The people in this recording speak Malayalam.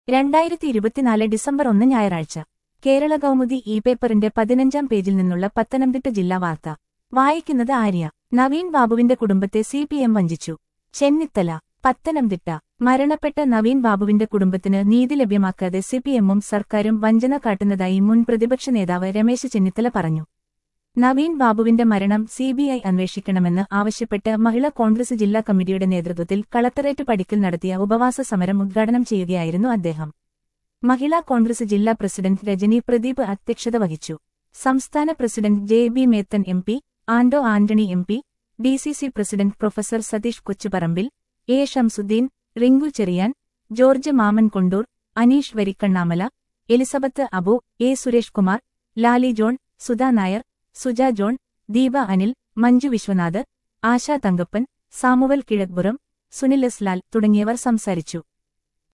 രണ്ടായിരത്തി ഇരുപത്തിനാല് ഡിസംബർ ഒന്ന് ഞായറാഴ്ച കേരള കൗമുദി ഇ പേപ്പറിന്റെ പതിനഞ്ചാം പേജിൽ നിന്നുള്ള പത്തനംതിട്ട ജില്ലാ വാർത്ത വായിക്കുന്നത് ആര്യ നവീൻ ബാബുവിന്റെ കുടുംബത്തെ സി പി എം വഞ്ചിച്ചു ചെന്നിത്തല പത്തനംതിട്ട മരണപ്പെട്ട നവീൻ ബാബുവിന്റെ കുടുംബത്തിന് നീതി ലഭ്യമാക്കാതെ സിപിഎമ്മും സർക്കാരും വഞ്ചന കാട്ടുന്നതായി മുൻ പ്രതിപക്ഷ നേതാവ് രമേശ് ചെന്നിത്തല പറഞ്ഞു നവീൻ ബാബുവിന്റെ മരണം സിബിഐ അന്വേഷിക്കണമെന്ന് ആവശ്യപ്പെട്ട് മഹിളാ കോൺഗ്രസ് ജില്ലാ കമ്മിറ്റിയുടെ നേതൃത്വത്തിൽ കളക്ടറേറ്റ് പടിക്കൽ നടത്തിയ ഉപവാസ സമരം ഉദ്ഘാടനം ചെയ്യുകയായിരുന്നു അദ്ദേഹം മഹിളാ കോൺഗ്രസ് ജില്ലാ പ്രസിഡന്റ് രജനി പ്രദീപ് അധ്യക്ഷത വഹിച്ചു സംസ്ഥാന president J B Mather M P Anto Antony M P D C C president professor Sathish Kochuparambil A Shamsuddin Rinku Cherian George Mammen Kondoor Aneesh Varikkannamala Elizabeth Abu A Suresh Kumar Lali John Sudha Nair Suja John Deepa Anil Manju Viswanath Asha Thankappan Samuel Kizhakkupuram Sunil S Lal തുടങ്ങിയവർ സംസാരിച്ചു